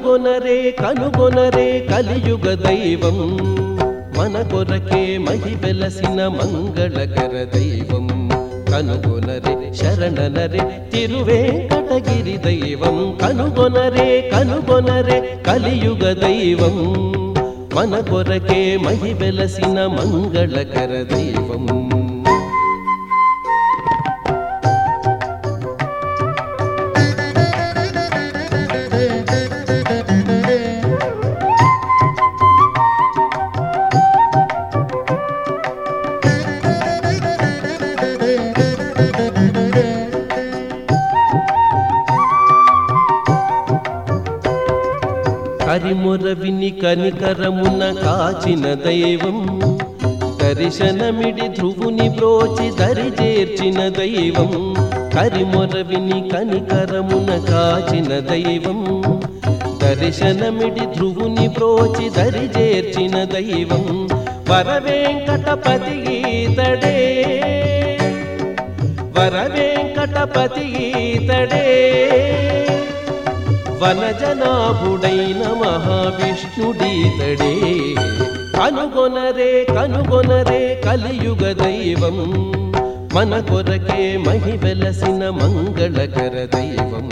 కనుగొనరే కనుగొనరే కలియుగ దైవం మన కొరకే మహి వెలసిన మంగళకర దైవం కనుగొనరే శరణనరే తిరువేంకటగిరి దైవం కనుగొనరే కనుగొనరే కలియుగ దైవం మన కొరకే మహి వెలసిన మంగళకర దైవం కరిముర విని కనికరమున కాచిన దైవం దర్శనమిడి ధ్రువుని బ్రోచి దరి చేర్చిన దైవం కరిముర విని కనికరమున కాచిన దైవం దర్శనమిడి ధ్రువుని బ్రోచి దరి చేర్చిన దైవం వరవేంకటపతి ఈతడే వరవేంకటపతి ఈతడే వనజనాభుడైన మహావిష్ణుడీతడే కనుగొనరే కనుగొనరే కలియుగ దైవం మన కొరకే మహి వెలసిన మంగళకర దైవం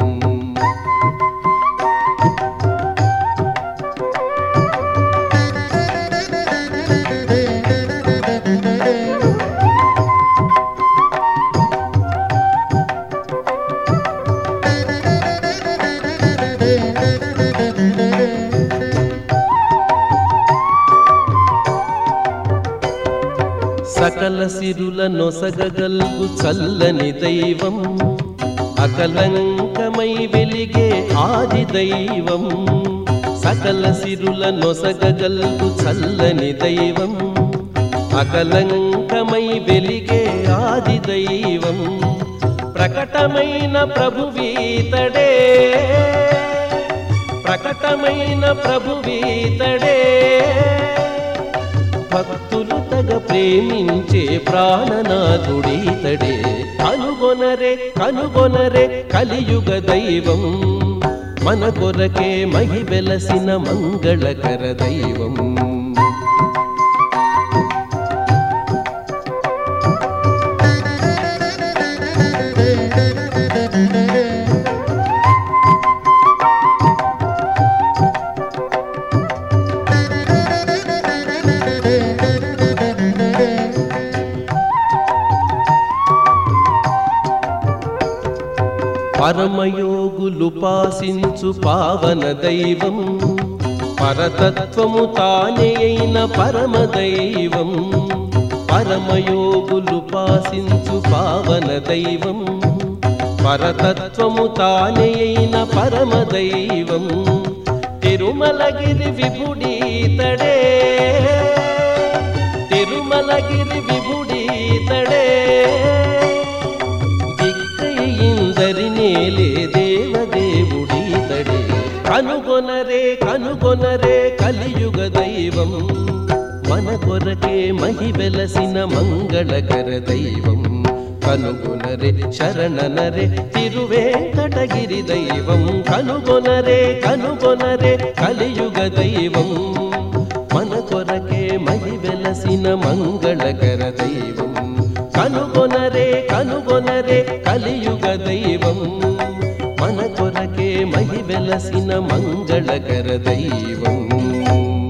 సకల సిరుల నొసగగల్గు చల్లని దైవం అకలంకమై వెలిగే ఆది దైవం సకల సిరుల నొసగగల్గు చల్లని దైవం అకలంకమై వెలిగే ఆది దైవం ప్రకటమైన ప్రభువీతడే ప్రకటమైన ప్రభువీతడే భక్తులు తగ ప్రేమించే ప్రాణనాథుడీతడే కనుగొనరే కనుగొనరే కలియుగ దైవం మన కొరకే మహి వెలసిన మంగళకర దైవం పరమయోగులు పాసించు పావన దైవం పరతత్వము తానే అయిన పరమ దైవం పరమయోగులు పాసించు పావన దైవం పరతత్వము తానే అయిన పరమ దైవం తిరుమలగిరి విభుడీతడే తిరుమలగిరి విభుడీతడే దిక్కయిందరినేలే దేవదేవుడీతడే కనుగొనరే కనుగొనరే కలియుగ దైవం మన కొరకే మహి వెలసిన మంగళకర దైవం కనుగొనరే శరణనరే తిరువేంకటగిరి దైవం కనుగొనరే కనుగొనరే కలియుగ దైవం మన కొరకే మహి వెలసిన మంగళకర దైవం కనుగొనరే కనుగొనరే కలియుగ దైవం మన కొరకే మహి వెలసిన మంగళకర దైవం